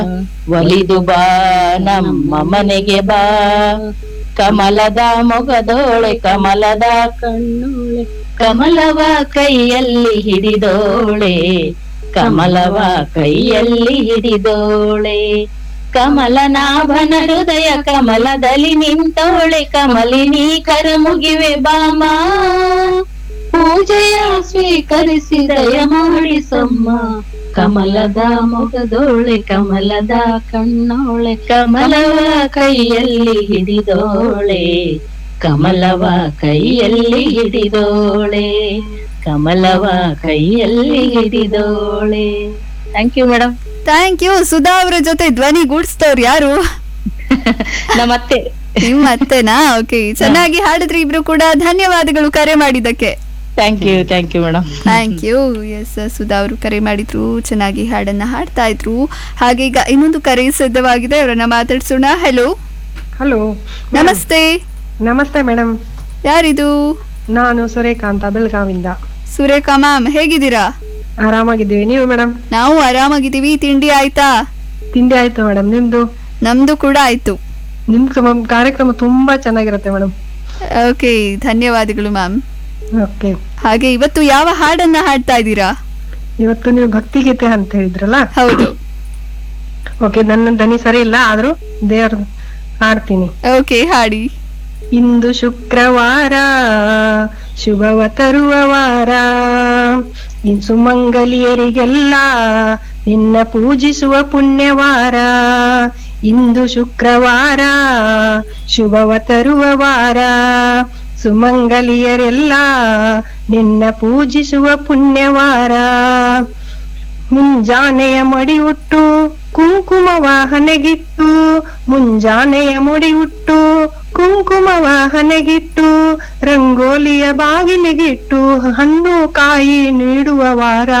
ಒಲಿದು ಬಾ ನಮ್ಮ ಮನೆಗೆ ಬಾ ಕಮಲದ ಮೊಗದೋಳೆ ಕಮಲದ ಕಣ್ಣೋಳೆ ಕಮಲವ ಕೈಯಲ್ಲಿ ಹಿಡಿದೋಳೆ ಕಮಲವ ಕೈಯಲ್ಲಿ ಹಿಡಿದೋಳೆ ಕಮಲನಾಭನ ಹೃದಯ ಕಮಲದಲ್ಲಿ ನಿಂತೋಳೆ ಕಮಲಿನಿ ಕರ ಮುಗಿವೆ ಬಾಮ ಪೂಜೆಯ ಸ್ವೀಕರಿಸಿದಯ ಮಾಡಿಸಮ್ಮ ಕಮಲದ ಮೊಗದೋಳೆ ಕಮಲದ ಕಣ್ಣೋಳೆ ಕಮಲವ ಕೈಯಲ್ಲಿ ಹಿಡಿದೋಳೆ ಕಮಲವ ಕೈಯಲ್ಲಿ ಹಿಡಿದೋಳೆ ಕಮಲವ ಕೈಯಲ್ಲಿ ಹಿಡಿದೋಳೆ thank you madam thank you Sudha ಅವರ ಜೊತೆ ಧ್ವನಿ ಗೂಡಿಸ್ತವ್ರು ಯಾರು ನಮ್ಮತ್ತೆ ನಿಮ್ಮ ಅತ್ತೆನಾ ಓಕೆ ಚೆನ್ನಾಗಿ ಹಾಡಿದ್ರಿ ಇಬ್ರು ಕೂಡ ಧನ್ಯವಾದಗಳು ಕರೆ ಮಾಡಿದ್ದಕ್ಕೆ thank you thank you madam thank you S Sudha ಅವರು ಕರೆ ಮಾಡಿದ್ರು ಚೆನ್ನಾಗಿ ಹಾಡನ್ನ ಹಾಡ್ತಾ ಇದ್ರು ಹಾಗೆ ಈಗ ಇನ್ನೊಂದು ಕರೆ ಸಿದ್ಧವಾಗಿದೆ ಅವರನ್ನ ಮಾತಾಡ್ಸೋಣ ಹಲೋ ಹಲೋ ನಮಸ್ತೆ ನಮಸ್ತೆ ಮೇಡಮ್ ಯಾರಿದು ನಾನು ಸೂರ್ಯಕಾಂತ ಬೆಳಗಾವಿಂದ ಸುರೇಖಾ ಮ್ಯಾಮ್ ಹೇಗಿದ್ದೀರಾ ಆರಾಮಾಗಿದ್ದೀವಿ ನೀವು ಮೇಡಮ್ ನಾವು ಆರಾಮಾಗಿದ್ದೀವಿ ತಿಂಡಿ ಆಯ್ತಾ ತಿಂಡಿ ಆಯ್ತು ಮೇಡಮ್ ನಿಮ್ದು ನಮ್ದು ಕೂಡ ಆಯ್ತು ನಿಮ್ ಕ್ರಮ- ಕಾರ್ಯಕ್ರಮ ತುಂಬಾ ಚೆನ್ನಾಗಿರುತ್ತೆ ಮೇಡಮ್ ಓಕೆ ಧನ್ಯವಾದಗಳು ಮ್ಯಾಮ್ ಓಕೆ ಹಾಗೆ ಇವತ್ತು ಯಾವ ಹಾಡನ್ನ ಹಾಡ್ತಾ ಇದ್ದೀರಾ ಇವತ್ತು ನೀವು ಭಕ್ತಿಗೀತೆ ಅಂತ ಹೇಳಿದ್ರಲ್ಲ ಹೌದು ಓಕೆ ನನ್ನ ದನಿ ಸರಿ ಇಲ್ಲ ಆದ್ರೂ ದೇವ್ರ ಹಾಡ್ತೀನಿ ಓಕೆ ಹಾಡಿ ಇಂದು ಶುಕ್ರವಾರ ಶುಭವ ತರುವ ವಾರ ಈ ಸುಮಂಗಲಿಯರಿಗೆಲ್ಲ ನಿನ್ನ ಪೂಜಿಸುವ ಪುಣ್ಯವಾರ ಇಂದು ಶುಕ್ರವಾರ ಶುಭವ ತರುವ ವಾರ ಸುಮಂಗಲಿಯರೆಲ್ಲ ನಿನ್ನ ಪೂಜಿಸುವ ಪುಣ್ಯವಾರ ಮುಂಜಾನೆಯ ಮಡಿಯುಟ್ಟು ಕುಂಕುಮವ ಹಣೆಗಿಟ್ಟು ಮುಂಜಾನೆಯ ಮುಡಿಯುಟ್ಟು ಕುಂಕುಮವ ಹಣೆಗಿಟ್ಟು ರಂಗೋಲಿಯ ಬಾಗಿಲಿಗಿಟ್ಟು ಹಣ್ಣು ಕಾಯಿ ನೀಡುವ ವಾರ